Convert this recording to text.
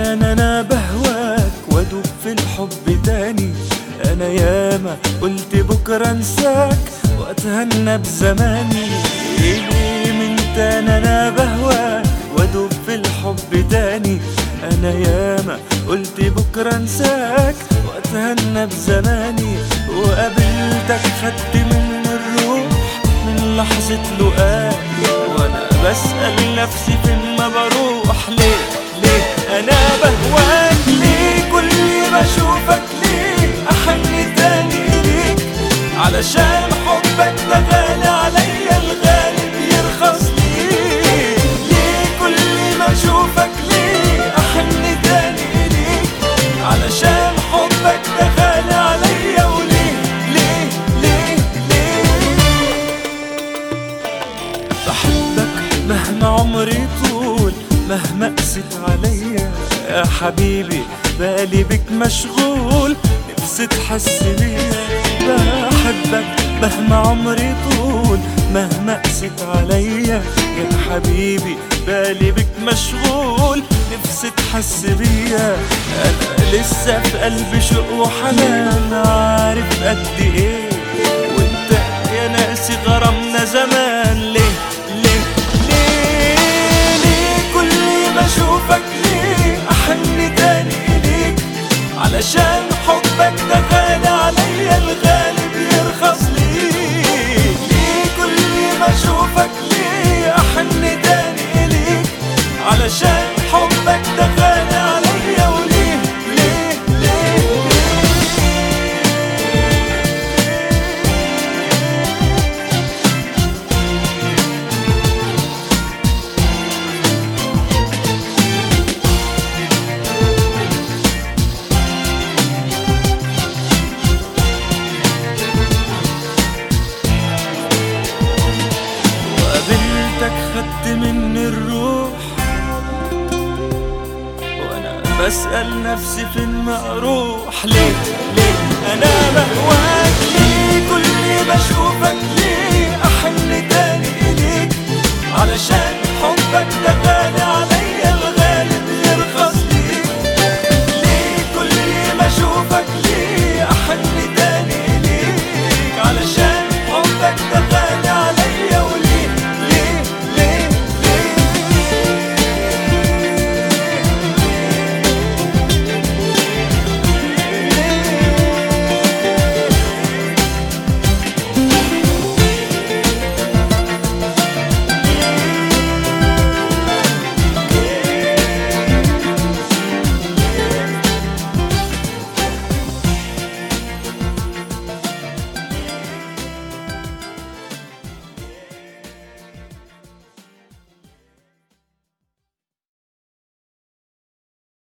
كان انا بهواك وادوب في الحب تاني انا ياما قلت بكره انساك واتهنى بزماني ليه من تاني انا بهواك وادوب في الحب تاني انا ياما قلت بكره انساك واتهنى بزماني وقابلتك خدت من الروح من لحظة لقاك وانا بسأل نفسي فين ما بروح ليه ليه انا بهواك ليه كل ما اشوفك ليه احن تاني ليك علشان حبك ده غالي عليا الغالي بيرخص ليه ليه كل ما اشوفك ليه احن تاني ليك علشان حبك ده غالي عليا وليه ليه ليه ليه بحبك مهما عمري طول مهما قست عليا يا حبيبي بالي بك مشغول نفسي تحس بيا بحبك مهما عمري طول مهما قست عليا يا حبيبي بالي بك مشغول نفسي تحس بيا انا لسه في قلبي شوق وحنان عارف قد ايه وانت يا ناسي غرامنا زمان ليه ليه ليه ليه كل ما اشوفك ليه احن تاني ليك علشان حبك ده غالي عليا الغالي بيرخص ليه ليه كل ما اشوفك ليه احن تاني ليك علشان حبك ده غالي عليا وليه ليه ليه وقابلتك خدت مني الروح وانا بسأل نفسي فين ما اروح ليه ليه انا بهواك ليه كل ما اشوفك ليه احن تاني ليك علشان